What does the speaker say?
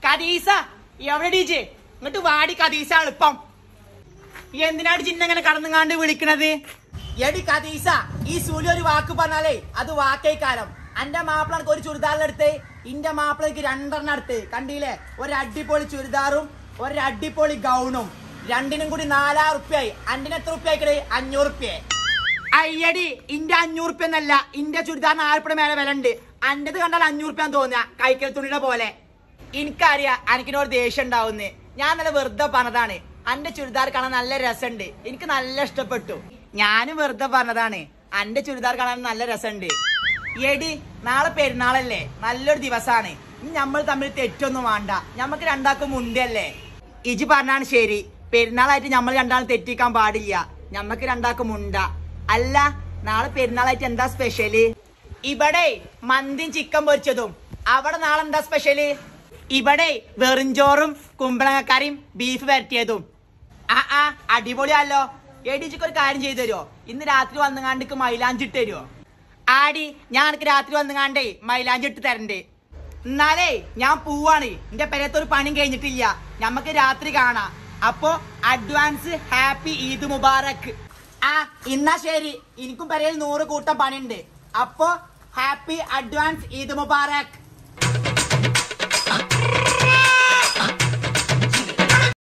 കദീസ എവിടെ ഡീജെ ഇങ്ങോട്ട് വാടി കദീസ എളുപ്പം എന്തിനാണ് ചിന്നങ്ങനെ കടന്നുങ്ങാണ്ട് വിളിക്കണത് എടി കദീസ ഈ സൂര്യ ഒരു വാക്ക് പറഞ്ഞാലേ അത് വാക്കേ കാലം അന്റെ മാപ്പിളക്ക് ഒരു ചുരിദാറിലെടുത്ത് ഇന്റെ മാപ്പിളക്ക് രണ്ടെണ്ണം എടുത്ത് കണ്ടില്ലേ ഒരു അടിപൊളി ചുരിദാറും ഒരു അടിപൊളി ഗൗണും രണ്ടിനും കൂടി നാലായിരം റുപ്യായി അന്റിന് എത്ര റുപ്യ ആയിക്കടേ അഞ്ഞൂറ് റുപ്യ അയ്യടി ഇന്റെ അഞ്ഞൂറ് റുപ്യ എന്നല്ല ഇന്റെ ചുരിദാറിന് ആയിരപ്പുഴ മേലെ വില ഉണ്ട് അന്റത് കണ്ടാൽ അഞ്ഞൂറ് റുപ്യ തോന്നുക കൈക്കൽ തുണിയുടെ പോലെ എനിക്കറിയാം എനിക്കിനോട് ദേഷ്യം ഉണ്ടാവുന്നേ ഞാൻ നല്ല വെറുതെ പറഞ്ഞതാണ് അന്റെ ചുരിദാർ കാണാൻ നല്ല രസമുണ്ട് എനിക്ക് നല്ല ഇഷ്ടപ്പെട്ടു ഞാനും വെറുതെ പറഞ്ഞതാണ് അന്റെ ചുരിദാർ കാണാൻ നല്ല രസമുണ്ട് എടി നാളെ പെരുന്നാളല്ലേ നല്ലൊരു ദിവസാണ് ഇനി നമ്മൾ തമ്മിൽ തെറ്റൊന്നും വേണ്ട ഞമ്മക്ക് രണ്ടാക്കും മുണ്ടല്ലേ ഇജി പറഞ്ഞാണ് ശരി പെരുന്നാളായിട്ട് നമ്മൾ രണ്ടാളും തെറ്റിക്കാൻ പാടില്ല ഞമ്മക്ക് രണ്ടാക്കും മുണ്ട അല്ല നാളെ പെരുന്നാളായിട്ട് എന്താ സ്പെഷ്യല് ഇവിടെ മന്തിയും ചിക്കൻ പൊരിച്ചതും അവിടെ നാളെ എന്താ സ്പെഷ്യല് ഇവിടെ വെറുംചോറും കുമ്പളങ്ങക്കറിയും ബീഫ് വരട്ടിയതും ആ ആ അടിപൊളിയല്ലോ എടിച്ചിക്ക് ഒരു കാര്യം ചെയ്തു തരുമോ ഇന്ന് രാത്രി വന്നുകാണ്ടിക്ക് മൈലാഞ്ചി ഇട്ട് തരുമോ ആടി ഞാൻ എനിക്ക് രാത്രി വന്നുകാണ്ടേ മൈലാഞ്ചി ഇട്ട് തരണ്ടേ എന്നാലേ ഞാൻ പോവാണ് എന്റെ പെരത്ത് ഒരു പണിയും കഴിഞ്ഞിട്ടില്ല ഞമ്മക്ക് രാത്രി കാണാം അപ്പോ അഡ്വാൻസ് ഹാപ്പി ഈദ് മുബാറക്ക് ആ ഇന്നാ ശരി എനിക്കും പെരയിൽ നൂറ് കൂട്ടം പണിയുണ്ട് അപ്പോ ഹാപ്പി അഡ്വാൻസ് ഈദ് മുബാറക്ക്